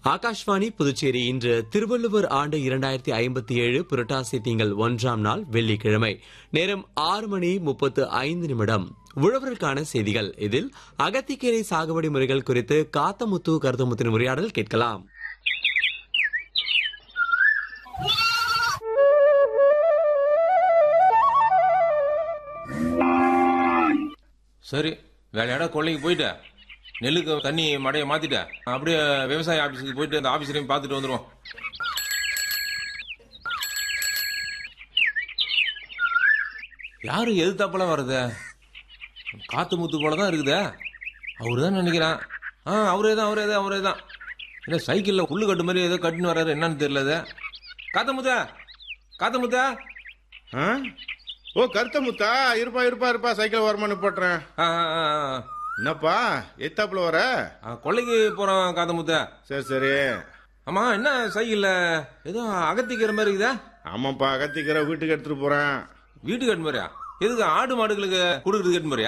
ஆகாஷ்வாணி புதுச்சேரி இன்று திருவள்ளுவர் ஆண்டு இரண்டாயிரத்தி ஐம்பத்தி ஏழு புரட்டாசி திங்கள் ஒன்றாம் நாள் வெள்ளிக்கிழமை நேரம் ஆறு மணி முப்பத்து ஐந்து நிமிடம் உழவர்களுக்கான செய்திகள் இதில் அகத்திக்கீரை சாகுபடி முறைகள் குறித்து காத்தமுத்து கருத்தமுத்தின் உரையாடல் கேட்கலாம் சரி வேலையாட கொள்ளைக்கு போயிட்டேன் நெல்லுக்கு தண்ணி மடையை மாத்திட்டேன் அப்படியே விவசாய ஆபீஸுக்கு போயிட்டு அந்த ஆபீஸ்லயும் பார்த்துட்டு வந்துருவோம் யாரு எதிர்த்தாப்பெல்லாம் வருது காத்து முத்து போல தான் இருக்குதே அவரு தான் நினைக்கிறேன் ஆ அவரே தான் அவரே தான் அவரே தான் இல்லை சைக்கிளில் புல்லு கட்டு மாதிரி ஏதோ கட்டுன்னு வர்றாரு என்னன்னு தெரியல அது காத்த முத்தா காத்த முத்தா ஆ? ஓ கருத்த முத்தா இருப்பா இருப்பா இருப்பா சைக்கிள் வரமானு போட்டுறேன் ஆ, ஆ, ஆ, ஆ. என்னப்பா எத்தாப்புல வர ஆ, கொல்லைக்கு போறோம் காத்த முத்தா சரி சரி ஆமா என்ன சைக்கிள்ல ஏதோ அகத்திக்கிற மாதிரி இருக்குதா ஆமாப்பா கத்திக்கிற வீட்டுக்கு எடுத்துட்டு போறேன் வீட்டுக்கு கட்டு மாதிரியா எதுக்கு ஆடு மாடுகளுக்கு கொடுக்கறதுக்கு கட்டு மாதிரியா